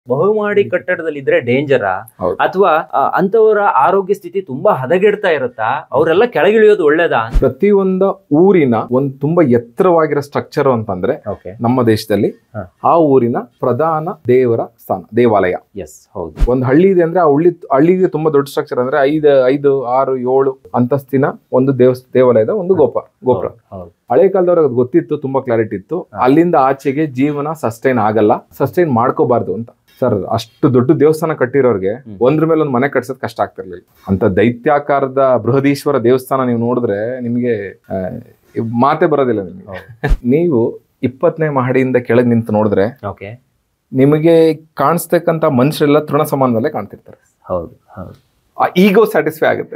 ಬಹುಮಹಡಿ ಕಟ್ಟಡದಲ್ಲಿ ಇದ್ರೆ ಡೇಂಜರಾ ಹೌದು. ಅಥವಾ ಅಂತವರ ಆರೋಗ್ಯ ಸ್ಥಿತಿ ತುಂಬಾ ಹದಗೆಡ್ತಾ ಇರುತ್ತಾ ಅವರೆಲ್ಲ ಕೆಳಗಿಳಿಯೋದು ಒಳ್ಳೇದಾ ಪ್ರತಿಯೊಂದು ಊರಿನ ಒಂದು ತುಂಬಾ ಎತ್ತರವಾಗಿರೋ ಸ್ಟ್ರಕ್ಚರ್ ಅಂತಂದ್ರೆ ಓಕೆ ನಮ್ಮ ದೇಶದಲ್ಲಿ ಹ. ಆ ಊರಿನ ಪ್ರಧಾನ ದೇವರ ಸ್ಥಾನ ದೇವಾಲಯ ಎಸ್ ಹೌದು ಒಂದು ಹಳ್ಳಿ ಇದೆ ಅಂದ್ರೆ ಆ ಹಳ್ಳಿ ಹಳ್ಳಿಗೆ ತುಂಬಾ ದೊಡ್ಡ ಸ್ಟ್ರಕ್ಚರ್ ಅಂದ್ರೆ ಐದು ಐದು ಆರು ಏಳು ಅಂತಸ್ತಿನ ಒಂದು ದೇವ ದೇವಾಲಯದ ಒಂದು ಗೋಪುರ ಗೋಪುರ ಹೌದು ಹಳೆ ಕಾಲದವ್ರಿಗೆ ಅದು ಗೊತ್ತಿತ್ತು ತುಂಬಾ ಕ್ಲಾರಿಟಿ ಇತ್ತು ಅಲ್ಲಿಂದ ಆಚೆಗೆ ಜೀವನ ಸಸ್ಟೈನ್ ಆಗಲ್ಲ ಸಸ್ಟೈನ್ ಮಾಡ್ಕೋಬಾರ್ದು ಅಂತ ಸರ್ ಅಷ್ಟು ದೊಡ್ಡ ದೇವಸ್ಥಾನ ಕಟ್ಟಿರೋರ್ಗೆ ಹ್ಮ್. ಒಂದ್ರ ಮೇಲೆ ಒಂದು ಮನೆ ಕಟ್ಸೋದ್ ಕಷ್ಟ ಆಗ್ತಿರ್ಲಿಲ್ಲ ಅಂತ ದೈತ್ಯಾಕಾರದ ಬೃಹದೀಶ್ವರ ದೇವಸ್ಥಾನ ನೀವು ನೋಡಿದ್ರೆ ನಿಮಗೆ ಆ, ಮಾತೇ ಬರೋದಿಲ್ಲ ನಿಮಗೆ ಹೌದು. ನೀವು ಇಪ್ಪತ್ತನೇ ಮಹಡಿಯಿಂದ ಕೆಳಗೆ ನಿಂತು ನೋಡಿದ್ರೆ ಓಕೆ ನಿಮಗೆ ಕಾಣಿಸ್ತಕ್ಕಂಥ ಮನುಷ್ಯರೆಲ್ಲ ತೃಣ ಸಮಾನದಲ್ಲೇ ಕಾಣ್ತಿರ್ತಾರೆ ಹೌದು ಹೌದು ಆ ಈಗೋ ಸ್ಯಾಟಿಸ್ಫೈ ಆಗುತ್ತೆ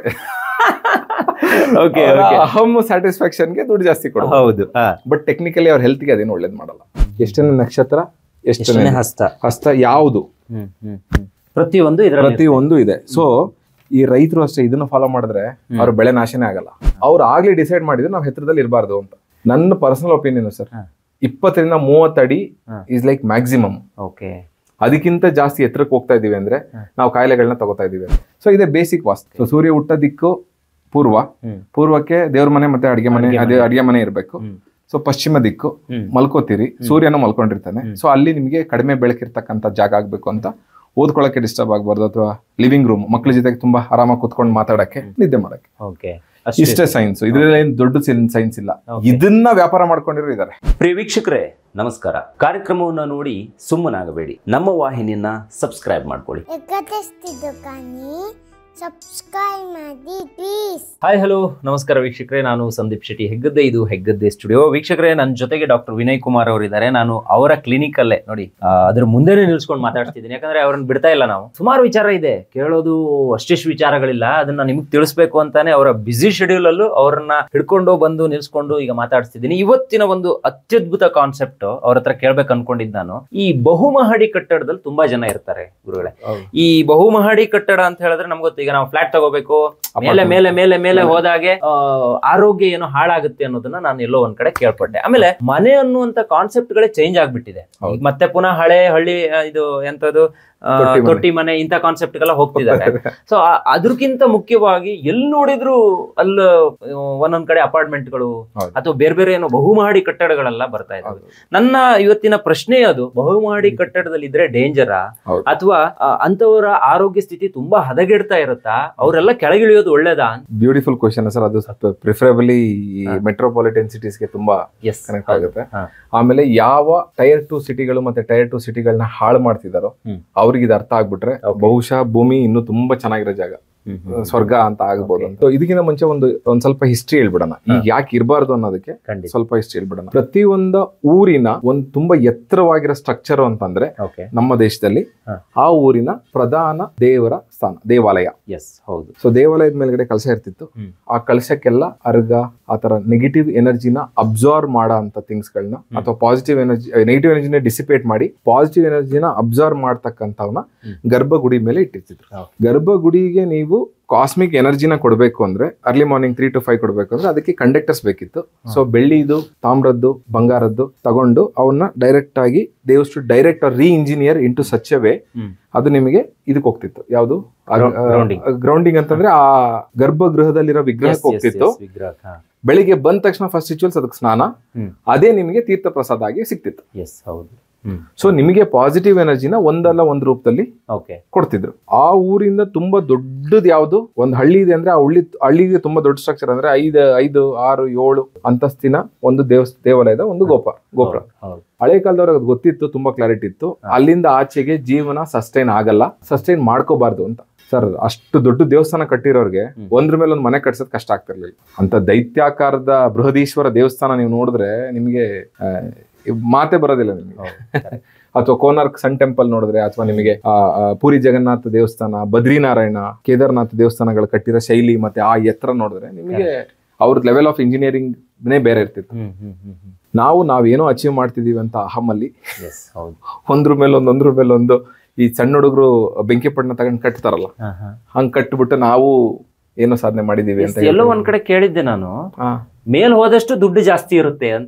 ಓಕೆ ಅವರ ಓಕೆ ಅಹಂ ಸ್ಯಾಟಿಸ್ಫ್ಯಾಕ್ಷನ್ಗೆ ದುಡ್ಡು ಜಾಸ್ತಿ ಕೊಡ ಹೌದು ಹಾ. ಬಟ್ ಟೆಕ್ನಿಕಲಿ ಅವ್ರ ಹೆಲ್ತ್ಗೆ ಅದೇನು ಒಳ್ಳೇದು ಮಾಡಲ್ಲ ಎಷ್ಟನೇ ನಕ್ಷತ್ರ ಎಷ್ಟನೇ ಎಷ್ಟನೇ ಹಸ್ತ ಹಸ್ತ ಯಾವುದು ಹ್ಮ್ ಹ್ಮ್ ಹ್ಮ್ ಪ್ರತಿಯೊಂದು ಇದರಲ್ಲಿ ಪ್ರತಿಯೊಂದು ಇದೆ ಸೊ ಈ ರೈತರು ಅಷ್ಟೇ ಇದನ್ನ ಫಾಲೋ ಮಾಡಿದ್ರೆ ಅವ್ರ ಬೆಳೆ ನಾಶನೇ ಆಗಲ್ಲ ಅವ್ರು ಆಗ್ಲೇ ಡಿಸೈಡ್ ಮಾಡಿದ್ರೆ ನಾವು ಹೆತ್ರದಲ್ಲಿ ಇರಬಾರ್ದು ಅಂತ ನನ್ನ ಪರ್ಸನಲ್ ಒಪಿನಿಯನ್ ಸರ್ ಹಾ. ಇಪ್ಪತ್ತರಿಂದ ಮೂವತ್ತು ಅಡಿ ಹಾ. ಇಸ್ ಲೈಕ್ ಮ್ಯಾಕ್ಸಿಮಮ್ ಓಕೆ ಅದಕ್ಕಿಂತ ಜಾಸ್ತಿ ಎತ್ತರಕ್ಕೆ ಹೋಗ್ತಾ ಇದೀವಿ ಅಂದ್ರೆ ಹಾ. ನಾವು ಕಾಯಿಲೆಗಳನ್ನ ತಗೋತಾ ಇದೀವಿ ಸೊ ಇದೆ ಬೇಸಿಕ್ ವಾಸ್ತು ಸೊ ಸೂರ್ಯ ಹುಟ್ಟ ದಿಕ್ಕು ಪೂರ್ವ ಹ್ಮ್ ಪೂರ್ವಕ್ಕೆ ದೇವ್ರ ಮನೆ ಮತ್ತೆ ಅಡಿಗೆ ಮನೆ ಅಡ್ಗೆ ಅದೇ ಅಡಿಗೆ ಮನೆ ಇರಬೇಕು ಹ್ಮ್ ಸೊ ಪಶ್ಚಿಮ ದಿಕ್ಕು ಹ್ಮ್ ಮಲ್ಕೋತೀರಿ ಸೂರ್ಯನು ಮಲ್ಕೊಂಡಿರ್ತಾನೆ ಹ್ಮ್. ಸೊ ಅಲ್ಲಿ ನಿಮಗೆ ಕಡಿಮೆ ಬೆಳಕಿರ್ತಕ್ಕಂಥ ಜಾಗ ಆಗ್ಬೇಕು ಅಂತ ಓದ್ಕೊಳಕ್ಕೆ ಡಿಸ್ಟರ್ಬ್ ಆಗ್ಬಾರ್ದು ಅಥವಾ ಲಿವಿಂಗ್ ರೂಮ್ ಮಕ್ಳ ಜೊತೆಗೆ ತುಂಬಾ ಆರಾಮಾಗಿ ಕುತ್ಕೊಂಡು ಮಾತಾಡಕ್ಕೆ ನಿದ್ದೆ ಮಾಡಕ್ಕೆ ಓಕೆ ಇಷ್ಟೇ ಸೈನ್ಸ್ ಇದ್ರಲ್ಲಿ ಏನ್ ದೊಡ್ಡ ಸೈನ್ಸ್ ಇಲ್ಲ Okay. ಇದನ್ನ ವ್ಯಾಪಾರ ಮಾಡ್ಕೊಂಡಿರೋ ಇದಾರೆ ಪ್ರಿಯ ವೀಕ್ಷಕರೇ ನಮಸ್ಕಾರ ಕಾರ್ಯಕ್ರಮವನ್ನು ನೋಡಿ ಸುಮ್ಮನಾಗಬೇಡಿ ನಮ್ಮ ವಾಹಿನಿಯನ್ನ ಸಬ್ಸ್ಕ್ರೈಬ್ ಮಾಡ್ಕೊಳ್ಳಿ ಎಕತೆಸ್ತಿದ್ದು ಕಾನಿ ಸಬ್ಸ್ಕ್ರೈಬ್ ಮಾಡಿ ಪ್ಲೀಸ್ ಹಾಯ್ ಹಲೋ ನಮಸ್ಕಾರ ವೀಕ್ಷಕರೇ ನಾನು ಸಂದೀಪ್ ಶೆಟ್ಟಿ ಹೆಗ್ಗದ್ದೆ ಇದು ಹೆಗ್ಗದ್ದೆ ಸ್ಟುಡಿಯೋ ವೀಕ್ಷಕರೇ ನನ್ನ ಜೊತೆಗೆ ಡಾಕ್ಟರ್ ವಿನಯ್ ಕುಮಾರ್ ಅವರಿದ್ದಾರೆ ನಾನು ಅವರ ಕ್ಲಿನಿಕ್ ಅಲ್ಲೇ ನೋಡಿ ಆ, ಅದ್ರ ಮುಂದೆನೆ ನಿಲ್ಸ್ಕೊಂಡು ಮಾತಾಡ್ತಿದ್ದೀನಿ ಯಾಕಂದ್ರೆ ಅವ್ರನ್ನ ಬಿಡ್ತಾ ಇಲ್ಲ ನಾವು ಸುಮಾರು ವಿಚಾರ ಇದೆ ಕೇಳೋದು ಅಷ್ಟಿಷ್ಟು ವಿಚಾರಗಳಿಲ್ಲ ಅದನ್ನ ನಿಮ್ಗೆ ತಿಳಿಸ್ಬೇಕು ಅಂತಾನೆ ಅವರ ಬಿಸಿ ಶೆಡ್ಯೂಲ್ ಅಲ್ಲೂ ಅವ್ರನ್ನ ಹಿಡ್ಕೊಂಡು ಬಂದು ನಿಲ್ಸ್ಕೊಂಡು ಈಗ ಮಾತಾಡ್ತಿದ್ದೀನಿ ಇವತ್ತಿನ ಒಂದು ಅತ್ಯದ್ಭುತ ಕಾನ್ಸೆಪ್ಟ್ ಅವ್ರ ಹತ್ರ ಕೇಳ್ಬೇಕು ಅನ್ಕೊಂಡಿದ್ದು ನಾನು ಈ ಬಹುಮಹಡಿ ಕಟ್ಟಡದಲ್ಲಿ ತುಂಬಾ ಜನ ಇರ್ತಾರೆ ಗುರುಗಳೇ ಈ ಬಹುಮಹಡಿ ಕಟ್ಟಡ ಅಂತ ಹೇಳಿದ್ರೆ ನಮ್ಗೆ ಗೊತ್ತು ಈಗ ನಾವು ಫ್ಲಾಟ್ ತಗೋಬೇಕು ಮೇಲೆ ಮೇಲೆ ಮೇಲೆ ಮೇಲೆ ಹೋದಾಗೆ ಆ, ಆರೋಗ್ಯ ಏನೋ ಹಾಳಾಗುತ್ತೆ ಅನ್ನೋದನ್ನ ನಾನು ಎಲ್ಲೋ ಒಂದ್ ಕಡೆ ಕೇಳ್ಪಟ್ಟೆ ಆಮೇಲೆ ಮನೆ ಅನ್ನುವಂತ ಕಾನ್ಸೆಪ್ಟ್ ಗಳೇ ಚೇಂಜ್ ಆಗ್ಬಿಟ್ಟಿದೆ ಹೌದು. ಈಗ ಮತ್ತೆ ಪುನಃ ಹಳೆ ಹಳ್ಳಿ ಆ, ಇದು ಎಂತದು ಆ, ತೊಟ್ಟಿ ಮನೆ. ತೊಟ್ಟಿ ಮನೆ ಇಂಥ ಕಾನ್ಸೆಪ್ಟ್ ಗೆಲ್ಲ ಹೋಗ್ತಿದ್ದಾರೆ ಸೊ ಅದಕ್ಕಿಂತ ಮುಖ್ಯವಾಗಿ ಎಲ್ಲಿ ನೋಡಿದ್ರು ಅಲ್ಲ ಆ, ಒಂದೊಂದ್ ಕಡೆ ಅಪಾರ್ಟ್ಮೆಂಟ್ಗಳು ಹೌದು. ಅಥವಾ ಬೇರೆ ಬೇರೆ ಏನೋ ಬಹುಮಹಡಿ ಕಟ್ಟಡಗಳೆಲ್ಲ ಬರ್ತಾ ಇದಾವೆ ನನ್ನ ಇವತ್ತಿನ ಪ್ರಶ್ನೆ ಅದು ಬಹುಮಹಡಿ ಕಟ್ಟಡದಲ್ಲಿ ಇದ್ರೆ ಡೇಂಜರಾ ಹೌದು. ಅಥವಾ ಆ, ಅಂತವರ ಆರೋಗ್ಯ ಸ್ಥಿತಿ ತುಂಬಾ ಹದಗೆಡ್ತಾ ಇರುತ್ತಾ ಅವರೆಲ್ಲ ಕೆಳಗಿಳಿಯೋದು ಒಳ್ಳೇದಾ ಬ್ಯೂಟಿಫುಲ್ ಕ್ವಶನ್ ಸರ್ ಅದು ಪ್ರಿಫರಬಲಿ ಈ ಮೆಟ್ರೋಪಾಲಿಟನ್ ಸಿಟೀಸ್ಗೆ ತುಂಬಾ ಎಸ್ ಕನೆಕ್ಟ್ ಆಗುತ್ತೆ ಹಾ. ಆಮೇಲೆ ಯಾವ ಟೈರ್ ಟು ಸಿಟಿಗಳು ಮತ್ತೆ ಟೈರ್ ಟು ಸಿಟಿಗಳನ್ನ ಹಾಳು ಮಾಡ್ತಿದಾರೋ ಹ್ಮ್. ಅವ್ರಿಗೆ ಇದು ಅರ್ಥ ಆಗ್ಬಿಟ್ರೆ Okay. ಬಹುಶಃ ಭೂಮಿ ಇನ್ನೂ ತುಂಬಾ ಚೆನ್ನಾಗಿರೋ ಜಾಗ ಸ್ವರ್ಗ ಅಂತ ಆಗ್ಬೋದು ಅಂತ So, ಇದಕ್ಕಿಂತ ಮುಂಚೆ ಒಂದು ಒಂದ್ ಸ್ವಲ್ಪ ಹಿಸ್ಟ್ರಿ ಹೇಳ್ಬಿಡೋಣ ಈಗ ಯಾಕೆ ಇರಬಾರ್ದು ಅನ್ನೋದಕ್ಕೆ ಖಂಡಿತ ಸ್ವಲ್ಪ ಹಿಸ್ಟ್ರಿ ಹೇಳ್ಬಿಡೋಣ ಪ್ರತಿಯೊಂದು ಊರಿನ ಒಂದು ತುಂಬಾ ಎತ್ತರವಾಗಿರೋ ಸ್ಟ್ರಕ್ಚರ್ ಅಂತಂದ್ರೆ ಓಕೆ ನಮ್ಮ ದೇಶದಲ್ಲಿ ಹಾ. ಆ ಊರಿನ ಪ್ರಧಾನ ದೇವರ ಸ್ಥಾನ ದೇವಾಲಯ ಎಸ್ ಹೌದು ಸೊ ದೇವಾಲಯದ ಮೇಲ್ಗಡೆ ಕಲಶ ಇರ್ತಿತ್ತು ಹ್ಮ್. ಆ ಕಲಶಕ್ಕೆಲ್ಲ ಅರ್ಗ ಆ ತರ ನೆಗೆಟಿವ್ ಎನರ್ಜಿನ ಅಬ್ಸಾರ್ವ್ ಮಾಡೋ ಅಂತ ಥಿಂಗ್ಸ್ ಗಳನ್ನ ಅಥವಾ ಪಾಸಿಟಿವ್ ಎನರ್ಜಿ ನೆಗೆಟಿವ್ ಎನರ್ಜಿನ ಡಿಸಿಪೇಟ್ ಮಾಡಿ ಪಾಸಿಟಿವ್ ಎನರ್ಜಿನ ಅಬ್ಸಾರ್ವ್ ಮಾಡ್ತಕ್ಕಂಥವನ್ನ ಹ್ಮ್. ಗರ್ಭಗುಡಿ ಮೇಲೆ ಇಟ್ಟಿರ್ತಿದ್ರು Okay. ಗರ್ಭಗುಡಿಗೆ ನೀವು ಕಾಸ್ಮಿಕ್ ಎನರ್ಜಿನ ಕೊಡಬೇಕು ಅಂದ್ರೆ early morning three to five ಕೊಡಬೇಕು ಅಂದ್ರೆ ಅದಕ್ಕೆ ಕಂಡಕ್ಟರ್ಸ್ ಬೇಕಿತ್ತು ಸೊ ಬೆಳ್ಳಿದು ತಾಮ್ರದ್ದು ಬಂಗಾರದ್ದು ತಗೊಂಡು ಅವನ್ನ ಡೈರೆಕ್ಟ್ ಆಗಿ ದೇವಷ್ಟು direct reengineer into such way ಹ್ಮ್. ಅದು ನಿಮಗೆ ಇದಕ್ಕೆ ಹೋಗ್ತಿತ್ತು ಯಾವುದು Grou- grounding. ಗ್ರೌಂಡಿಂಗ್ ಅಂತಂದ್ರೆ ಆ ಗರ್ಭಗೃಹದಲ್ಲಿರೋ ವಿಗ್ರಹಕ್ಕೆ ಹೋಗ್ತಿತ್ತು ವಿಗ್ರಹ ಬೆಳಿಗ್ಗೆ ಬಂದ ತಕ್ಷಣ ಫಸ್ಟ್ ರಿಚುವಲ್ಸ್ ಅದಕ್ಕೆ ಸ್ನಾನ ಹ್ಮ್. ಅದೇ ನಿಮಗೆ ತೀರ್ಥ ಪ್ರಸಾದ ಆಗಿ ಸಿಕ್ತಿತ್ತು ಎಸ್ ಹೌದು ಹ್ಮ್ ಸೊ ನಿಮಗೆ ಪಾಸಿಟಿವ್ ಎನರ್ಜಿನ ಒಂದಲ್ಲ ಒಂದ್ ರೂಪದಲ್ಲಿ ಓಕೆ ಕೊಡ್ತಿದ್ರು ಆ ಊರಿಂದ ತುಂಬಾ ದೊಡ್ಡದು ಯಾವುದು ಒಂದ್ ಹಳ್ಳಿ ಇದೆ ಅಂದ್ರೆ ಆ ಹಳ್ಳಿ ಹಳ್ಳಿಗೆ ತುಂಬಾ ದೊಡ್ಡ ಸ್ಟ್ರಕ್ಚರ್ ಅಂದ್ರೆ ಐದು ಐದು ಆರು ಏಳು ಅಂತಸ್ತಿನ ಒಂದು ದೇವಸ್ ದೇವಾಲಯದ ಒಂದು ಗೋಪುರ ಗೋಪುರ ಹೌದು ಹಳೆ ಕಾಲದವ್ರಿಗೆ ಅದು ಗೊತ್ತಿತ್ತು ತುಂಬಾ ಕ್ಲಾರಿಟಿ ಇತ್ತು ಅಲ್ಲಿಂದ ಆಚೆಗೆ ಜೀವನ ಸಸ್ಟೈನ್ ಆಗಲ್ಲ ಸಸ್ಟೈನ್ ಮಾಡ್ಕೋಬಾರ್ದು ಅಂತ ಸರ್ ಅಷ್ಟು ದೊಡ್ಡ ದೇವಸ್ಥಾನ ಕಟ್ಟಿರೋರ್ಗೆ ಹ್ಮ್. ಒಂದ್ರ ಮೇಲೆ ಒಂದು ಮನೆ ಕಟ್ಸೋದ್ ಕಷ್ಟ ಆಗ್ತಿರ್ಲಿಲ್ಲ ಅಂತ ದೈತ್ಯಾಕಾರದ ಬೃಹದೀಶ್ವರ ದೇವಸ್ಥಾನ ನೀವು ನೋಡಿದ್ರೆ ನಿಮಗೆ ಆ, ಮಾತೇ ಬರೋದಿಲ್ಲ ನಿಮಗೆ ಹೌದು ಅಥವಾ ಕೋನಾರ್ಕ್ ಸನ್ ಟೆಂಪಲ್ ನೋಡಿದ್ರೆ ಅಥವಾ ನಿಮಗೆ ಆ, ಆ, ಪುರಿ ಜಗನ್ನಾಥ ದೇವಸ್ಥಾನ ಬದ್ರಿನಾರಾಯಣ ಕೇದಾರ್ನಾಥ ದೇವಸ್ಥಾನಗಳು ಕಟ್ಟಿರೋ ಶೈಲಿ ಮತ್ತೆ ಆ ಎತ್ತರ ನೋಡಿದ್ರೆ ನಿಮಗೆ ಅವ್ರದ್ದು ಲೆವೆಲ್ ಆಫ್ ಇಂಜಿನಿಯರಿಂಗ್ ಬೇರೆ ಇರ್ತಿತ್ತು ಹ್ಮ್ ಹ್ಮ್ ಹ್ಮ್ ಹ್ಮ್ ನಾವು ನಾವೇನೋ ಅಚೀವ್ ಮಾಡ್ತಿದೀವಿ ಅಂತ ಅಹಮಲ್ಲಿ ಎಸ್ ಹೌದು ಒಂದ್ರ ಮೇಲೆ ಒಂದು ಒಂದ್ರ ಮೇಲೆ ಒಂದು ಈ ಸಣ್ಣ ಹುಡುಗರು ಬೆಂಕಿ ಪಟ್ಟಣ ತಗೊಂಡ್ ಕಟ್ತಾರಲ್ಲ ಹಾ ಹಾ ಹಂಗ್ ಕಟ್ಬಿಟ್ಟು ನಾವು ಏನೋ ಸಾಧನೆ ಮಾಡಿದೀವಿ ಅಂತ ಎಲ್ಲೋ ಒಂದ್ ಕಡೆ ಕೇಳಿದ್ದೆ ನಾನು ಹಾ ಮೇಲ್ ಹೋದಷ್ಟು ದುಡ್ಡು ಜಾಸ್ತಿ ಇರುತ್ತೆ ಅಂತ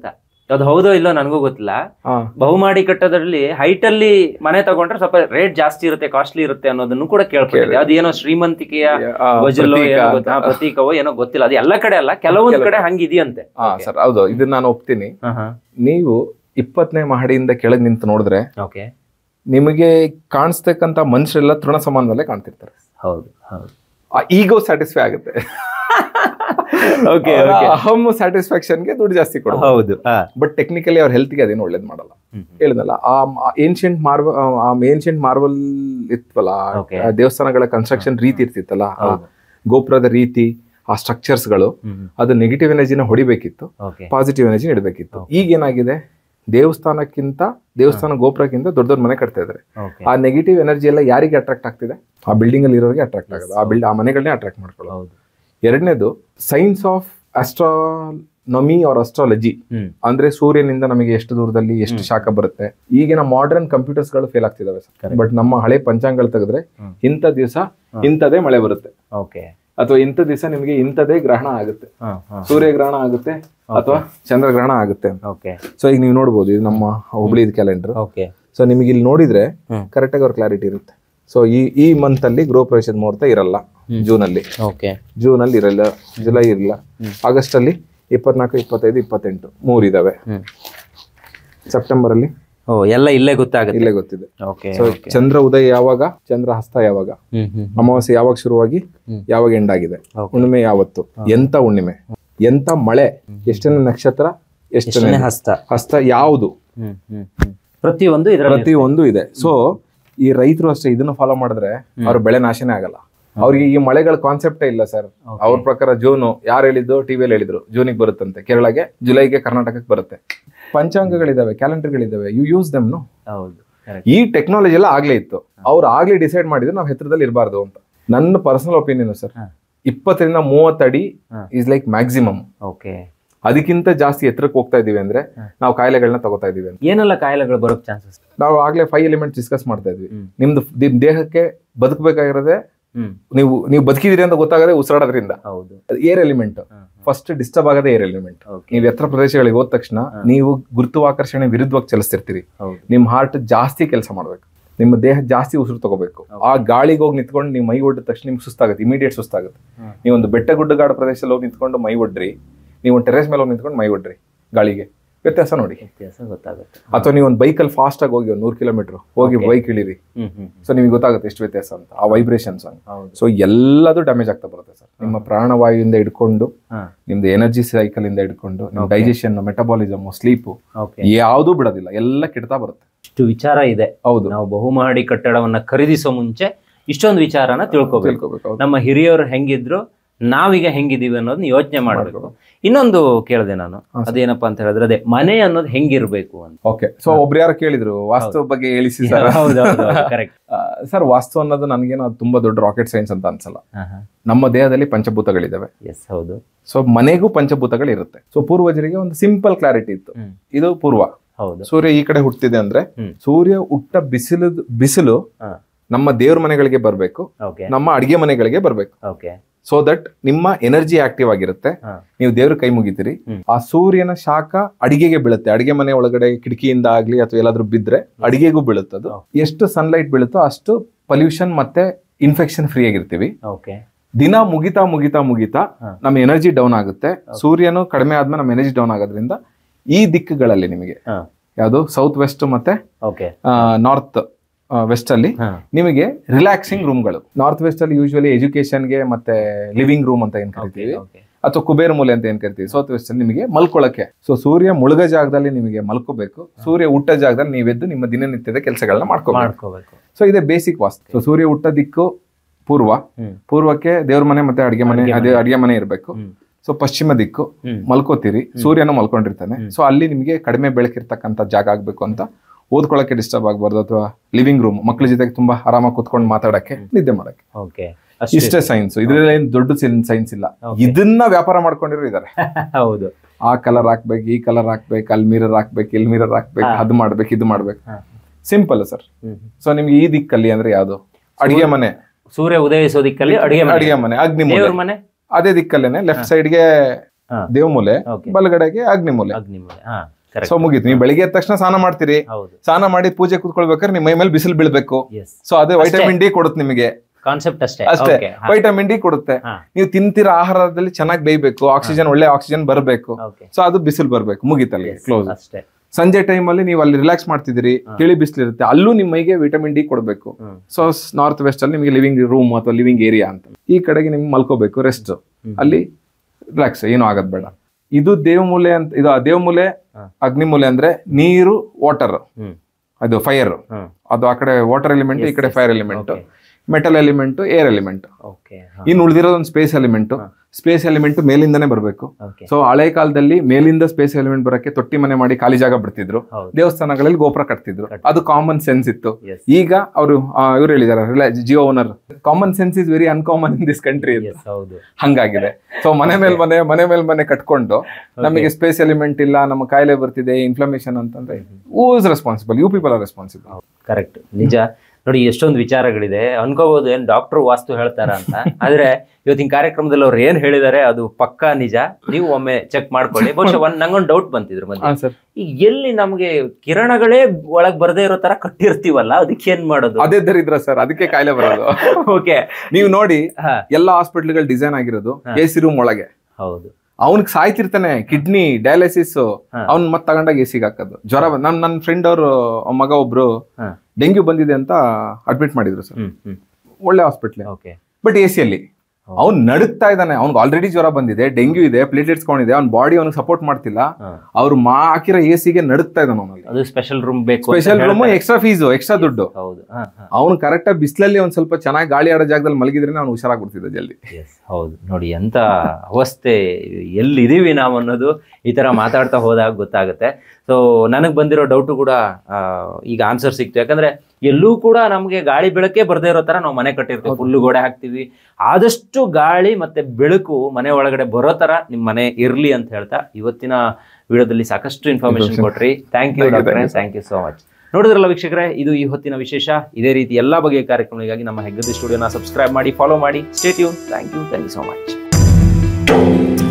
ಅದು ಹೌದೋ ಇಲ್ಲೋ ನನಗೂ ಗೊತ್ತಿಲ್ಲ ಹಾ ಬಹುಮಾಡಿ ಕಟ್ಟೋದ್ರಲ್ಲಿ ಹೈಟ್ ಅಲ್ಲಿ ಮನೆ ತಗೊಂಡ್ರೆ ಸ್ವಲ್ಪ ರೇಟ್ ಜಾಸ್ತಿ ಇರುತ್ತೆ ಕಾಸ್ಟ್ಲಿ ಇರುತ್ತೆ ಅನ್ನೋದನ್ನು ಕೂಡ ಕೇಳ್ಪಟ್ಟಿದೆ ಕೇಳಿ. ಅದೇನೋ ಶ್ರೀಮಂತಿಕೆಯ ಆ, ವಜಲ್ಲೋ ಪ್ರತೀಕ ಏನೋ ಅಂತ. ಗೊತ್ತಾ ಪ್ರತೀಕವೋ ಏನೋ ಗೊತ್ತಿಲ್ಲ ಅದು ಎಲ್ಲ ಕಡೆ ಅಲ್ಲ ಕೆಲವೊಂದ್ ಕೆಲವು- ಕಡೆ ಹಂಗಿದೆಯಂತೆ ಹಾ ಸರ್ ಹೌದು ಇದನ್ನ ನಾನು ಒಪ್ತೀನಿ ನೀವು ಇಪ್ಪತ್ತನೇ ಮಹಡಿಯಿಂದ ಕೆಳಗೆ ನಿಂತು ನೋಡಿದ್ರೆ ಓಕೆ ನಿಮಗೆ ಕಾಣಿಸ್ತಕ್ಕಂತ ಮನುಷ್ಯರೆಲ್ಲ ತೃಣ ಸಮಾನದಲ್ಲೇ ಕಾಣ್ತಿರ್ತಾರೆ ಹೌದು ಹೌದು ಆ ಈಗೋ ಸ್ಯಾಟಿಸ್ಫೈ ಆಗುತ್ತೆ ಓಕೆ ಅವರ ಓಕೆ ಅಹಂ ಸ್ಯಾಟಿಸ್ಫ್ಯಾಕ್ಷನ್ಗೆ ದುಡ್ಡು ಜಾಸ್ತಿ ಕೊಡ ಹೌದು ಹಾ ಬಟ್ ಟೆಕ್ನಿಕಲಿ ಅವ್ರ ಹೆಲ್ತ್ಗೆ ಅದೇನು ಒಳ್ಳೇದು ಮಾಡಲ್ಲ ಹ್ಮ್. ಹೇಳಿದ್ನಲ್ಲ ಆ ಏನ್ಷಿಯಂಟ್ ಮಾರ್ಬಲ್ ಆ ಏನ್ಷಿಯಂಟ್ ಮಾರ್ಬಲ್ ಇತ್ವಲ್ಲ Okay. ಆ ದೇವಸ್ಥಾನಗಳ ಕನ್ಸ್ಟ್ರಕ್ಷನ್ ರೀತಿ ಇರ್ತಿತ್ತಲ್ಲ ಆ ಹೌದು. ಗೋಪುರದ ರೀತಿ ಆ ಸ್ಟ್ರಕ್ಚರ್ಸ್ಗಳು ಹ್ಮ್ ಅದು ನೆಗೆಟಿವ್ ಎನರ್ಜಿನ ಹೊಡಿಬೇಕಿತ್ತು ಓಕೆ ಪಾಸಿಟಿವ್ ಎನರ್ಜಿ ಇಡಬೇಕಿತ್ತು Okay. ಈಗ ಏನಾಗಿದೆ ದೇವಸ್ಥಾನಕ್ಕಿಂತ ದೇವಸ್ಥಾನ ಗೋಪುರಕ್ಕಿಂತ ದೊಡ್ಡ ದೊಡ್ಡ ಮನೆ ಕಟ್ತಾ ಇದ್ದಾರೆ ಓಕೆ ಆ ನೆಗೆಟಿವ್ ಎನರ್ಜಿ ಎಲ್ಲ ಯಾರಿಗೆ ಅಟ್ರಾಕ್ಟ್ ಆಗ್ತಿದೆ ಆ ಬಿಲ್ಡಿಂಗ್ ಅಲ್ಲಿ ಇರೋರಿಗೆ ಅಟ್ರಾಕ್ಟ್ ಆಗೋದು ಆ ಬಿಲ್ಡ್ ಆ ಮನೆಗಳನ್ನೇ ಅಟ್ರಾಕ್ಟ್ ಮಾಡ್ಕೊಳ್ಳೋದು ಹೌದು ಎರಡನೇದು science of astronomy or astrology ಹ್ಮ್ ಅಂದ್ರೆ ಸೂರ್ಯನಿಂದ ನಮಗೆ ಎಷ್ಟು ದೂರದಲ್ಲಿ ಎಷ್ಟು ಶಾಖ ಬರುತ್ತೆ ಈಗಿನ ಮಾಡರ್ನ್ ಕಂಪ್ಯೂಟರ್ಸ್ ಗಳು ಫೇಲ್ ಆಗ್ತಿದಾವೆ Correct. ಬಟ್ ನಮ್ಮ ಹಳೆ ಪಂಚಾಂಗಗಳು ತೆಗೆದ್ರೆ ಹ್ಮ್. ಇಂಥ ದಿವಸ ಇಂಥದೇ ಮಳೆ ಬರುತ್ತೆ ಓಕೆ ಅಥವಾ ಇಂಥ ದಿವಸ ನಿಮಗೆ ಇಂಥದೇ ಗ್ರಹಣ ಆಗುತ್ತೆ ಹಾ ಹಾ ಸೂರ್ಯಗ್ರಹಣ ಆಗುತ್ತೆ ಅಥವಾ ಚಂದ್ರಗ್ರಹಣ ಆಗುತ್ತೆ ಅಂತ ಓಕೆ ಸೊ ಈಗ ನೀವು ನೋಡ್ಬೋದು ಇದು ನಮ್ಮ ಹುಬ್ಳಿದ ಕ್ಯಾಲೆಂಡರ್ ಓಕೆ ಸೊ ನಿಮಗೆ ಇಲ್ಲಿ ನೋಡಿದ್ರೆ ಹ್ಮ್. ಕರೆಕ್ಟಾಗಿ ಅವ್ರ ಕ್ಲಾರಿಟಿ ಇರುತ್ತೆ ಸೊ ಈ ಈ ಮಂತ್ ಅಲ್ಲಿ ಗೃಹ ಪ್ರವೇಶದ ಮುಹೂರ್ತ ಇರಲ್ಲ ಜೂನ್ ಅಲ್ಲಿ ಓಕೆ ಜೂನ್ ಅಲ್ಲಿ ಇರಲ್ಲ ಜುಲೈ ಇರಲ್ಲ ಆಗಸ್ಟ್ ಅಲ್ಲಿ ಇಪ್ಪತ್ನಾಲ್ಕು ಇಪ್ಪತ್ತೈದು ಇಪ್ಪತ್ತೆಂಟು ಮೂರು ಇದಾವೆ ಹ್ಮ್ ಸೆಪ್ಟೆಂಬರ್ ಅಲ್ಲಿ ಓ ಎಲ್ಲ ಇಲ್ಲೇ ಗೊತ್ತಾಗುತ್ತೆ ಇಲ್ಲೇ ಗೊತ್ತಿದೆ ಓಕೆ ಸೊ ಚಂದ್ರ ಉದಯ ಯಾವಾಗ ಚಂದ್ರ ಹಸ್ತ ಯಾವಾಗ ಹ್ಮ್ ಹ್ಮ್ ಅಮಾವಾಸ್ಯೆ ಯಾವಾಗ ಶುರುವಾಗಿ ಹ್ಮ್. ಯಾವಾಗ ಎಂಡ್ ಆಗಿದೆ Okay. ಹುಣ್ಣಿಮೆ ಯಾವತ್ತು ಎಂತ ಹುಣ್ಣಿಮೆ ಎಂತ ಮಳೆ ಎಷ್ಟನೇ ನಕ್ಷತ್ರ ಎಷ್ಟನೇ ಎಷ್ಟನೇ ಹಸ್ತ ಹಸ್ತ ಯಾವುದು ಹ್ಮ್ ಹ್ಮ್ ಹ್ಮ್ ಪ್ರತಿಯೊಂದು ಇದರಲ್ಲಿ ಪ್ರತಿ ಒಂದು ಇದೆ ಸೊ ಈ ರೈತರು ಅಷ್ಟೇ ಇದನ್ನ ಫಾಲೋ ಮಾಡಿದ್ರೆ ಅವ್ರ ಬೆಳೆ ನಾಶನೇ ಆಗಲ್ಲ ಅವ್ರಿಗೆ ಈ ಮಳೆಗಳ ಕಾನ್ಸೆಪ್ಟೇ ಇಲ್ಲ ಸರ್ Okay. ಅವ್ರ ಪ್ರಕಾರ ಜೂನು ಯಾರು ಹೇಳಿದ್ದು ಟಿವಿಯಲ್ಲಿ ಹೇಳಿದ್ರು ಜೂನಿಗೆ ಬರುತ್ತಂತೆ ಕೇರಳಗೆ ಜುಲೈಗೆ ಕರ್ನಾಟಕಕ್ಕೆ ಬರುತ್ತೆ ಪಂಚಾಂಗಗಳಿದಾವೆ ಕ್ಯಾಲೆಂಡರ್ಗಳಿದಾವೆ ಯು ಯೂಸ್ ದೆಮ್ ನು ಹೌದು correct. ಈ ಟೆಕ್ನಾಲಜಿ ಎಲ್ಲ ಆಗ್ಲೇ ಇತ್ತು ಅವ್ರು ಆಗ್ಲೇ ಡಿಸೈಡ್ ಮಾಡಿದ್ರು ನಾವು ಹತ್ರದಲ್ಲಿ ಇರಬಾರ್ದು ಅಂತ ನನ್ನ ಪರ್ಸನಲ್ ಒಪಿನಿಯನ್ ಸರ್ ಹಾ. ಇಪ್ಪತ್ತರಿಂದ ಮೂವತ್ತು ಅಡಿ ಹಾ. ಇಸ್ ಲೈಕ್ ಮ್ಯಾಕ್ಸಿಮಮ್ ಓಕೆ ಅದಕ್ಕಿಂತ ಜಾಸ್ತಿ ಎತ್ತರಕ್ಕೆ ಹೋಗ್ತಾ ಇದೀವಿ ಅಂದ್ರೆ ನಾವು ಕಾಯಿಲೆಗಳನ್ನ ತಗೋತಾ ಇದೀವಿ ಅಂತ ಏನೆಲ್ಲ ಕಾಯಿಲೆಗಳು ಬರೋಕ್ ಚಾನ್ಸಸ್ ನಾವು ಆಗ್ಲೇ ಫೈವ್ ಎಲಿಮೆಂಟ್ಸ್ ಡಿಸ್ಕಸ್ ಮಾಡ್ತಾ ಇದ್ವಿ ಹ್ಮ್. ನಿಮ್ದು ನಿಮ್ ದೇಹಕ್ಕೆ ಬದುಕಬೇಕಾಗಿರೋದೇ ಹ್ಮ್ ನೀವು ನೀವು ಬದುಕಿದಿರಿ ಅಂತ ಗೊತ್ತಾಗದೆ ಉಸಿರಾಡೋದ್ರಿಂದ ಹೌದು ಏರ್ ಎಲಿಮೆಂಟ್ ಫಸ್ಟ್ ಡಿಸ್ಟರ್ಬ್ ಆಗದೆ ಏರ್ ಎಲಿಮೆಂಟ್ ಓಕೆ ನೀವು ಎತ್ತರ ಪ್ರದೇಶಗಳಿಗೆ ಹೋದ ತಕ್ಷಣ ನೀವು ಗುರುತ್ವಾಕರ್ಷಣೆ ವಿರುದ್ಧವಾಗಿ ಚಲಿಸ್ತಿರ್ತೀರಿ ಹೌದು ನಿಮ್ ಹಾರ್ಟ್ ಜಾಸ್ತಿ ಕೆಲಸ ಮಾಡ್ಬೇಕು ನಿಮ್ಮ ದೇಹ ಜಾಸ್ತಿ ಉಸಿರು ತಗೋಬೇಕು ಆ ಗಾಳಿಗೆ ಹೋಗಿ ನಿಂತ್ಕೊಂಡು ನೀವು ಮೈ ಒಡ್ಡ ತಕ್ಷಣ ನಿಮ್ಗೆ ಸುಸ್ತಾಗುತ್ತೆ ಇಮಿಡಿಯೇಟ್ ಸುಸ್ತಾಗುತ್ತೆ ಹ್ಮ್. ನೀವೊಂದು ಬೆಟ್ಟ ಗುಡ್ಡಗಾಡು ಪ್ರದೇಶದಲ್ಲಿ ಹೋಗಿ ನಿಂತ್ಕೊಂಡು ಮೈ ಒಡ್ರಿ ನೀವು ಒಂದು ಟೆರೆಸ್ ಮೇಲೆ ಹೋಗಿ ನಿಂತ್ಕೊಂಡು ಮೈ ಒಡ್ರಿ ಗಾಳಿಗೆ ವ್ಯತ್ಯಾಸ ನೋಡಿ ವ್ಯತ್ಯಾಸ ಗೊತ್ತಾಗುತ್ತೆ ಅಥವಾ ನೀವು ಒಂದು ಬೈಕಲ್ಲಿ ಫಾಸ್ಟ್ ಆಗಿ ಹೋಗಿ ಒಂದು ನೂರು ಕಿಲೋಮೀಟರ್ ಹೋಗಿ Okay. ಬೈಕ್ ಇಳಿರಿ ಹ್ಮ್ ಹ್ಮ್ ಸೊ ನಿಮಗೆ ಗೊತ್ತಾಗುತ್ತೆ ಎಷ್ಟು ವ್ಯತ್ಯಾಸ ಅಂತ ಆ ವೈಬ್ರೇಷನ್ಸ್ ಹೌದು ಸೊ ಎಲ್ಲದೂ ಡ್ಯಾಮೇಜ್ ಆಗ್ತಾ ಬರುತ್ತೆ ಸರ್ ನಿಮ್ಮ ಪ್ರಾಣವಾಯುವಿಂದ ಹಿಡ್ಕೊಂಡು ಹಾ ನಿಮ್ದು ಎನರ್ಜಿ ಸೈಕಲ್ ಇಂದ ಹಿಡ್ಕೊಂಡು ನಿಮ್ಮ Okay. Digestion metabolism sleep okay ಯಾವುದೂ ಬಿಡೋದಿಲ್ಲ ಎಲ್ಲ ಕೆಡ್ತಾ ಬರುತ್ತೆ ಇಷ್ಟು ವಿಚಾರ ಇದೆ ಹೌದು ನಾವು ಬಹುಮಹಡಿ ಕಟ್ಟಡವನ್ನ ಖರೀದಿಸೋ ಮುಂಚೆ ಇಷ್ಟೊಂದು ವಿಚಾರನ ತಿಳ್ಕೊಬೇಕು ತಿಳ್ಕೊಬೇಕು ಹೌದು. ನಮ್ಮ ಹಿರಿಯರು ಹೆಂಗಿದ್ರು ನಾವೀಗ ಹೆಂಗಿದೀವಿ ಅನ್ನೋದನ್ನ ಯೋಚನೆ ಮಾಡಬೇಕು ಇನ್ನೊಂದು ಕೇಳಿದೆ ನಾನು ಹಾ, ಸರ್. ಅದೇನಪ್ಪಾ ಅಂತ ಹೇಳಿದ್ರೆ ಅದೇ ಮನೆ ಅನ್ನೋದು ಹೆಂಗಿರ್ಬೇಕು ಅಂತ ಓಕೆ ಸೊ ಒಬ್ರು ಯಾರು ಕೇಳಿದ್ರು ವಾಸ್ತು ಬಗ್ಗೆ ಹೇಳಿಸಿ ಸರ್ ಕರೆಕ್ಟ್ ಸರ್ ವಾಸ್ತು ಅನ್ನೋದು ನನಗೇನು ಅದು ತುಂಬಾ ದೊಡ್ಡ ರಾಕೆಟ್ ಸೈನ್ಸ್ ಅಂತ ಅನ್ಸಲ್ಲ ನಮ್ಮ ದೇಹದಲ್ಲಿ ಪಂಚಭೂತಗಳಿದಾವೆ ಎಸ್ ಹೌದು ಸೊ ಮನೆಗೂ ಪಂಚಭೂತಗಳು ಇರುತ್ತೆ ಸೊ ಪೂರ್ವಜರಿಗೆ ಒಂದು ಸಿಂಪಲ್ ಕ್ಲಾರಿಟಿ ಇತ್ತು ಹ್ಮ್. ಇದು ಪೂರ್ವ ಹೌದು ಸೂರ್ಯ ಈ ಕಡೆ ಹುಟ್ಟಿದೆ ಅಂದ್ರೆ ಹ್ಮ್. ಸೂರ್ಯ ಹುಟ್ಟ ಬಿಸಿಲು ಬಿಸಿಲು ಹಾ. ನಮ್ಮ ದೇವ್ರ ಮನೆಗಳಿಗೆ ಬರಬೇಕು ಓಕೆ ನಮ್ಮ ಅಡಿಗೆ ಮನೆಗಳಿಗೆ ಬರಬೇಕು ಓಕೆ ಸೊ ದಟ್ ನಿಮ್ಮ ಎನರ್ಜಿ ಆಕ್ಟಿವ್ ಆಗಿರುತ್ತೆ ಹಾ. ನೀವು ದೇವ್ರ ಕೈ ಮುಗಿತೀರಿ ಹ್ಮ್. ಆ ಸೂರ್ಯನ ಶಾಖ ಅಡಿಗೆಗೆ ಬೀಳುತ್ತೆ ಅಡಿಗೆ ಮನೆ ಒಳಗಡೆ ಕಿಟಕಿಯಿಂದ ಆಗ್ಲಿ ಅಥವಾ ಎಲ್ಲಾದ್ರೂ ಬಿದ್ರೆ ಅಡಿಗೆಗೂ ಬೀಳುತ್ತದು ಎಷ್ಟು ಸನ್ಲೈಟ್ ಬೀಳುತ್ತೋ ಅಷ್ಟು ಪೊಲ್ಯೂಷನ್ ಮತ್ತೆ ಇನ್ಫೆಕ್ಷನ್ ಫ್ರೀ ಆಗಿರ್ತೀವಿ ಓಕೆ ದಿನ ಮುಗಿತಾ ಮುಗಿತಾ ಮುಗಿತಾ ಹಾ. ನಮ್ಮ ಎನರ್ಜಿ ಡೌನ್ ಆಗುತ್ತೆ ಸೂರ್ಯನು ಕಡಿಮೆ ಆದ್ಮೇಲೆ ನಮ್ಮ ಎನರ್ಜಿ ಡೌನ್ ಆಗೋದ್ರಿಂದ ಈ ದಿಕ್ಕುಗಳಲ್ಲಿ ನಿಮಗೆ ಹಾ ಯಾವುದು ಸೌತ್ ವೆಸ್ಟ್ ಮತ್ತೆ ಓಕೆ ನಾರ್ತ್ ವೆಸ್ಟ್ ಅಲ್ಲಿ ಹಾ ನಿಮಗೆ ರಿಲ್ಯಾಕ್ಸಿಂಗ್ ರೂಮ್ಗಳು ನಾರ್ತ್ ವೆಸ್ಟ್ ಅಲ್ಲಿ ಯೂಶುವಲಿ ಎಜುಕೇಶನ್ಗೆ ಮತ್ತೆ ಲಿವಿಂಗ್ ರೂಮ್ ಅಂತ ಏನ್ ಓಕೆ ಕರಿತೀವಿ ಓಕೆ ಅಥವಾ ಕುಬೇರ ಮೂಲೆ ಅಂತ ಏನ್ ಕರಿತೀವಿ ಸೌತ್ ವೆಸ್ಟ್ ಅಲ್ಲಿ ನಿಮಗೆ ಮಲ್ಕೊಳ್ಳಕ್ಕೆ ಸೊ ಸೂರ್ಯ ಮುಳುಗ ಜಾಗದಲ್ಲಿ ನಿಮಗೆ ಮಲ್ಕೋಬೇಕು ಸೂರ್ಯ ಹುಟ್ಟ ಜಾಗದಲ್ಲಿ ನೀವೆದ್ದು ನಿಮ್ಮ ದಿನನಿತ್ಯದ ಕೆಲಸಗಳನ್ನ ಮಾಡ್ಕೋಬೇಕು ಮಾಡ್ಕೋಬೇಕು ಸೊ ಇದೇ ಬೇಸಿಕ್ ವಾಸ್ತು ಸೊ ಸೂರ್ಯ ಹುಟ್ಟ ದಿಕ್ಕು ಪೂರ್ವ ಹ್ಮ್ ಪೂರ್ವಕ್ಕೆ ದೇವ್ರ ಮನೆ ಮತ್ತೆ ಅಡಿಗೆ ಮನೆ ಅಡ್ಗೆ ಅದೇ ಅಡಿಗೆ ಮನೆ ಇರಬೇಕು ಹ್ಮ್ ಸೊ ಪಶ್ಚಿಮ ದಿಕ್ಕು ಹ್ಮ್ ಮಲ್ಕೋತೀರಿ ಸೂರ್ಯನು ಮಲ್ಕೊಂಡಿರ್ತಾನೆ ಸೊ ಅಲ್ಲಿ ನಿಮಗೆ ಕಡಿಮೆ ಬೆಳಕಿರ್ತಕ್ಕಂಥ ಜಾಗ ಆಗ್ಬೇಕು ಅಂತ ಓದ್ಕೊಳಕ್ಕೆ ಡಿಸ್ಟರ್ಬ್ ಆಗಬಾರ್ದು ಅಥವಾ ಲಿವಿಂಗ್ ರೂಮ್ ಮಕ್ಳ ಜೊತೆಗೆ ತುಂಬಾ ಆರಾಮಾಗಿ ಕುತ್ಕೊಂಡು ಮಾತಾಡಕ್ಕೆ ನಿದ್ದೆ ಮಾಡಕ್ಕೆ ಓಕೆ ಅಷ್ಟೇ ಇಷ್ಟೇ ಸೈನ್ಸ್ ಇದ್ರಲ್ಲಿ ಏನ್ ದೊಡ್ಡ ಸೈನ್ಸ್ ಇಲ್ಲ Okay. ಇದನ್ನ ವ್ಯಾಪಾರ ಮಾಡ್ಕೊಂಡಿರೋ ಇದಾರೆ ಹೌದು ಆ ಕಲರ್ ಹಾಕ್ಬೇಕು ಈ ಕಲರ್ ಹಾಕ್ಬೇಕು ಅಲ್ಲಿ ಮಿರರ್ ಹಾಕ್ಬೇಕು ಇಲ್ಲಿ ಮಿರರ್ ಹಾಕ್ಬೇಕು ಹಾ. ಅದು ಮಾಡ್ಬೇಕು ಇದು ಮಾಡ್ಬೇಕು ಹಾ. ಸಿಂಪಲ್ ಸರ್ ಹ್ಮ್ ಸೊ ನಿಮ್ಗೆ ಈ ದಿಕ್ಕಲ್ಲಿ ಅಂದ್ರೆ ಯಾವ್ದು ಅಡಿಗೆ ಮನೆ ಸೂರ್ಯ ಉದಯಿಸೋ ದಿಕ್ಕಲ್ಲಿ ಅಡಿಗೆ ಮನೆ ಅಡಿಗೆ ಮನೆ ಅಗ್ನಿ ದೇವ್ರ ಮೂಲೆ ಮನೆ ಅದೇ ದಿಕ್ಕಲ್ಲೇನೆ ಲೆಫ್ಟ್ ಸೈಡ್ಗೆ ಹಾ. ದೇವ್ ಮೂಲೆ ಓಕೆ ಬಲಗಡೆಗೆ ಅಗ್ನಿ ಮೂಲೆ ಅಗ್ನಿ ಮೂಲೆ ಹಾ Correct. ಸೊ ಮುಗೀತು ನೀವು ಬೆಳಿಗ್ಗೆ ಎದ್ದ ತಕ್ಷಣ ಸ್ನಾನ ಮಾಡ್ತೀರಿ ಹೌದು ಸ್ನಾನ ಮಾಡಿ ಪೂಜೆ ಕೂತ್ಕೊಳ್ಬೇಕಾದ್ರೆ ನಿಮ್ಮ ಮೈ ಮೇಲೆ ಬಿಸಿಲು ಬೀಳ್ಬೇಕು ಎಸ್ ಸೊ ಅದೇ ವೈಟಮಿನ್ ಡಿ ಕೊಡುತ್ತೆ ನಿಮಗೆ ಕಾನ್ಸೆಪ್ಟ್ ಅಷ್ಟೇ ಅಷ್ಟೇ Okay, ಹಾ, ವೈಟಮಿನ್ ಡಿ ಕೊಡುತ್ತೆ ಹಾ. ನೀವು ತಿಂತಿರೋ ಆಹಾರದಲ್ಲಿ ಚೆನ್ನಾಗಿ ಬೇಯ್ಬೇಕು ಆಕ್ಸಿಜನ್ ಒಳ್ಳೆ ಆಕ್ಸಿಜನ್ ಬರಬೇಕು okay. ಸೊ ಅದು ಬಿಸಿಲು ಬರಬೇಕು ಮುಗೀತಲ್ಲಿ Yes, ಕ್ಲೋಸ್ ಅಷ್ಟೇ ಸಂಜೆ ಟೈಮ್ ಅಲ್ಲಿ ನೀವು ಅಲ್ಲಿ ರಿಲ್ಯಾಕ್ಸ್ ಮಾಡ್ತಿದ್ದೀರಿ ತಿಳಿ ಬಿಸಿಲಿರುತ್ತೆ ಅಲ್ಲೂ ನಿಮ್ಮ ಮೈಗೆ ವಿಟಮಿನ್ ಡಿ ಕೊಡಬೇಕು ಹ್ಮ್. ಸೊ ನಾರ್ತ್ ವೆಸ್ಟ್ ಅಲ್ಲಿ ನಿಮಗೆ ಲಿವಿಂಗ್ ರೂಮ್ ಅಥವಾ ಲಿವಿಂಗ್ ಏರಿಯಾ ಅಂತ ಈ ಕಡೆಗೆ ನಿಮ್ಗೆ ಮಲ್ಕೋಬೇಕು ರೆಸ್ಟ್ ಅಲ್ಲಿ ರಿಲ್ಯಾಕ್ಸ್ ಏನು ಆಗೋದ್ ಬೇಡ ಇದು ದೇವಮೂಲೆ ಅಂತ ಇದು ದೇವಮೂಲೆ ಹಾ. ಅಗ್ನಿಮೂಲೆ ಅಂದ್ರೆ ನೀರು ವಾಟರ್ ಹ್ಮ್ ಅದು ಫೈರ್ ಹ್ಮ್ ಅದು ಆ ಕಡೆ ವಾಟರ್ ಎಲಿಮೆಂಟ್ ಈ ಕಡೆ fire element metal element air element okay ಇನ್ನು ಉಳಿದಿರೋದು ಒಂದು ಸ್ಪೇಸ್ ಎಲಿಮೆಂಟ್ ಸ್ಪೇಸ್ ಎಲಿಮೆಂಟ್ ಮೇಲಿಂದನೇ ಬರಬೇಕು ಓಕೆ ಸೊ ಹಳೆ ಕಾಲದಲ್ಲಿ ಮೇಲಿಂದ ಸ್ಪೇಸ್ ಎಲಿಮೆಂಟ್ ಬರಕ್ಕೆ ತೊಟ್ಟಿ ಮನೆ ಮಾಡಿ ಖಾಲಿ ಜಾಗ ಬಿಡ್ತಿದ್ರು ಹೌದು ದೇವಸ್ಥಾನಗಳಲ್ಲಿ ಗೋಪುರ ಕಟ್ತಿದ್ರು ಅದು ಕಾಮನ್ ಸೆನ್ಸ್ ಇತ್ತು ಎಸ್ ಈಗ ಅವರು ಇವ್ರು ಹೇಳಿದಾರೆ Jio owner common sense is very uncommon in this country yes ಹೌದು ಹಂಗಾಗಿದೆ ಸೊ ಮನೆ ಮೇಲ್ ಮನೆ ಮನೆ ಮೇಲ್ ಮನೆ ಕಟ್ಕೊಂಡು ನಮಗೆ ಸ್ಪೇಸ್ ಎಲಿಮೆಂಟ್ ಇಲ್ಲ ನಮ್ಮ ಕಾಯಿಲೆ ಬರ್ತಿದೆ ಇನ್ಫ್ಲಮೇಷನ್ ಅಂತಂದ್ರೆ who's responsible you people are responsible correct ನಿಜ ನೋಡಿ ಎಷ್ಟೊಂದು ವಿಚಾರಗಳಿದೆ ಅನ್ಕೋಬಹುದು ಏನ್ ಡಾಕ್ಟರ್ ವಾಸ್ತು ಹೇಳ್ತಾರ ಅಂತ ಆದ್ರೆ ಇವತ್ತಿನ ಕಾರ್ಯಕ್ರಮದಲ್ಲಿ ಅವ್ರು ಏನ್ ಹೇಳಿದಾರೆ ಅದು ಪಕ್ಕಾ ನಿಜ ನೀವು ಒಮ್ಮೆ ಚೆಕ್ ಮಾಡ್ಕೊಳ್ಳಿ ಬಹುಶಃ ಒಂದ್ ನಂಗೊಂದು ಡೌಟ್ ಬಂತಿದ್ರು ಮಧ್ಯೆ ಹಾ ಸರ್ ಈಗ ಎಲ್ಲಿ ನಮ್ಗೆ ಕಿರಣಗಳೇ ಒಳಗ್ ಬರ್ದೇ ಇರೋ ತರ ಕಟ್ಟಿರ್ತೀವಲ್ಲ ಅದಕ್ಕೆ ಏನ್ ಮಾಡೋದು ಅದೇ ದರಿದ್ರ ಸರ್ ಅದಕ್ಕೆ ಕಾಯಿಲೆ ಬರೋದು ಓಕೆ ನೀವು ನೋಡಿ ಹಾ ಎಲ್ಲಾ ಹಾಸ್ಪಿಟಲ್ಗಳು ಡಿಸೈನ್ ಆಗಿರೋದು ಎ ಸಿ ರೂಮ್ ಒಳಗೆ ಹೌದು ಅವ್ನಿಗೆ ಸಾಯ್ತಿರ್ತಾನೆ ಕಿಡ್ನಿ ಡಯಾಲಿಸಿಸ್ ಹಾ. ಅವ್ನ್ ಮತ್ ತಗೊಂಡಾಗ ಎಸಿಗೆ ಹಾಕೋದು ಜ್ವರ ಬಂದ್- ನನ್ ನನ್ನ ಫ್ರೆಂಡ್ ಅವರು ಮಗ ಒಬ್ರು ಹಾ ಡೆಂಗ್ಯೂ ಬಂದಿದೆ ಅಂತ ಅಡ್ಮಿಟ್ ಮಾಡಿದ್ರು ಸರ್ ಹ್ಮ್ ಹ್ಮ್ ಒಳ್ಳೆ ಹಾಸ್ಪಿಟ್ಲ್ ಓಕೆ ಬಟ್ ಎ ಸಿಯಲ್ಲಿ ಅವ್ನು ನಡುಕ್ತಾ ಇದ್ದಾನೆ ಅವ್ನಿಗೆ ಆಲ್ರೆಡಿ ಜ್ವರ ಬಂದಿದೆ ಡೆಂಗ್ಯೂ ಇದೆ ಪ್ಲೇಟೆಟ್ಸ್ ಕೊಂಡಿದೆ ಅವ್ನ ಬಾಡಿ ಅವ್ನಿಗೆ ಸಪೋರ್ಟ್ ಮಾಡ್ತಿಲ್ಲ ಹಾ. ಅವ್ರು ಮಾ ಹಾಕಿರೋ ಎ ಸಿಗೆ ನಡುಕ್ತಾ ಇದ್ದಾನೆ ಅವನಲ್ಲಿ ಅದು ಸ್ಪೆಷಲ್ ರೂಮ್ ಬೇಕು ಅಂತ ಸ್ಪೆಷಲ್ ರೂಮ್ ಹೇಳ್ತಾರೆ. ಎಕ್ಸ್ಟ್ರಾ ಫೀಸು ಎಕ್ಸ್ಟ್ರಾ ದುಡ್ಡು ಹೌದು ಹಾ ಹಾ ಅವ್ನು ಕರೆಕ್ಟಾಗಿ ಬಿಸಿಲಲ್ಲಿ ಒಂದ್ ಸ್ವಲ್ಪ ಚೆನ್ನಾಗಿ ಗಾಳಿ ಆಡೋ ಜಾಗದಲ್ಲಿ ಮಲಗಿದ್ರೆ ಅವ್ನು ಹುಷಾರಾಗ್ಬಿಡ್ತಿದ್ದ ಜಲ್ದಿ ಎಸ್ ಹೌದು ನೋಡಿ ಎಂತ ಅವಸ್ಥೆ ಎಲ್ಲಿದ್ದೀವಿ ನಾವು ಅನ್ನೋದು ಈ ತರ ಮಾತಾಡ್ತಾ ಹೋದಾಗ ಗೊತ್ತಾಗುತ್ತೆ ಸೊ ನನಗೆ ಬಂದಿರೋ ಡೌಟು ಕೂಡ ಆ, ಈಗ ಆನ್ಸರ್ ಸಿಕ್ತು ಯಾಕಂದ್ರೆ ಎಲ್ಲೂ ಕೂಡ ನಮಗೆ ಗಾಳಿ ಬೆಳಕೆ ಬರ್ದೇ ಇರೋ ತರ ನಾವು ಮನೆ ಕಟ್ಟಿರ್ತೀವಿ ಫುಲ್ಲು ಗೋಡೆ ಹಾಕ್ತಿವಿ ಆದಷ್ಟು ಗಾಳಿ ಮತ್ತೆ ಬೆಳಕು ಮನೆ ಒಳಗಡೆ ಬರೋ ತರ ನಿಮ್ಮ ಮನೆ ಇರ್ಲಿ ಅಂತ ಹೇಳ್ತಾ ಇವತ್ತಿನ ವಿಡಿಯೋದಲ್ಲಿ ಸಾಕಷ್ಟು ಇನ್ಫಾರ್ಮೇಶನ್ ಕೊಟ್ರಿ ಥ್ಯಾಂಕ್ ಯು Thank you, ಡಾಕ್ಟ್ರೆ thank you, thank you so much ನೋಡಿದ್ರಲ್ಲ ವೀಕ್ಷಕರೇ ಇದು ಈ ಹೊತ್ತಿನ ವಿಶೇಷ ಇದೇ ರೀತಿ ಎಲ್ಲ ಬಗೆಯ ಕಾರ್ಯಕ್ರಮಗಳಿಗಾಗಿ ನಮ್ಮ ಹೆಗ್ಗದಿ ಸ್ಟುಡಿಯೋನ ಸಬ್ಸ್ಕ್ರೈಬ್ ಮಾಡಿ ಫಾಲೋ ಮಾಡಿ stay tuned thank you thank you so much